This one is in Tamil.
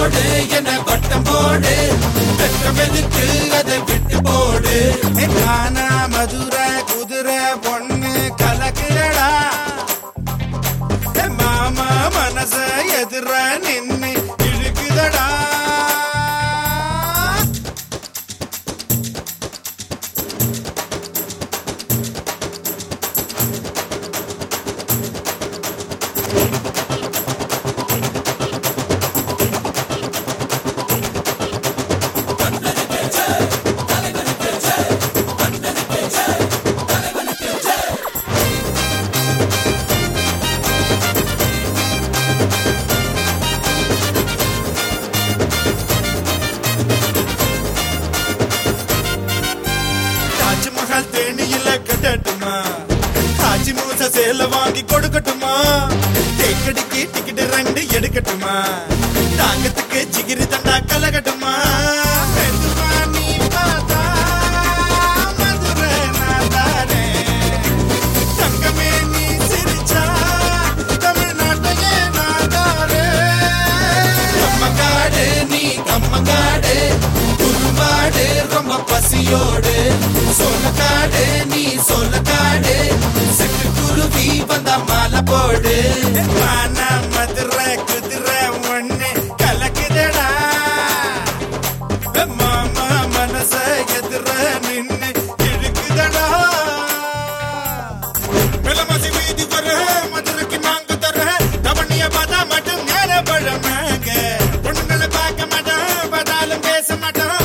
போடு என்ன வட்டம் போடு வெட்டம் எதுக்கு அதை விட்டு போடு கானா மதுரை குதிரை பொண்ணு கலக்குறடா என் மாமா மனச எதிர நின்னு இழுக்குதடா தாஜ்மஹால் தேனியில கட்டட்டுமா காஞ்சி மூச சேல வாங்கி கொடுக்கட்டுமா தேக்கடிக்கு டிக்கெட் ரெண்டு எடுக்கட்டுமா தாங்கத்துக்கு ஜிகிரி தண்டா கலகட்டுமா மெதுவா நீ பார்த்தா மதுரை நான் தாரேன். தங்கமே நீ சிரிச்சா தமிழ்நாட்டையே நான் தாரேன். கம்மங்காடு நீ கம்மங்காடு குறும்பாடு ரொம்ப பசியோடு சோளக்காடு நீ சோளக்காடு சிட்டு குருவி வந்தா மாலை போடு மானா மதுரை குதிரை ஒண்ணு கலக்குதடா மாமா மனச எதிர நின்னு இழுக்குதடா வெள்ளமாசி வீதி வர மதுரைக்கு நாங்க தர தவணிய பார்த்தா மட்டும் நேர பழமாங்க பொண்ணுங்களை பார்க்க மாட்டோம் பார்த்தாலும் பேச மாட்டோம்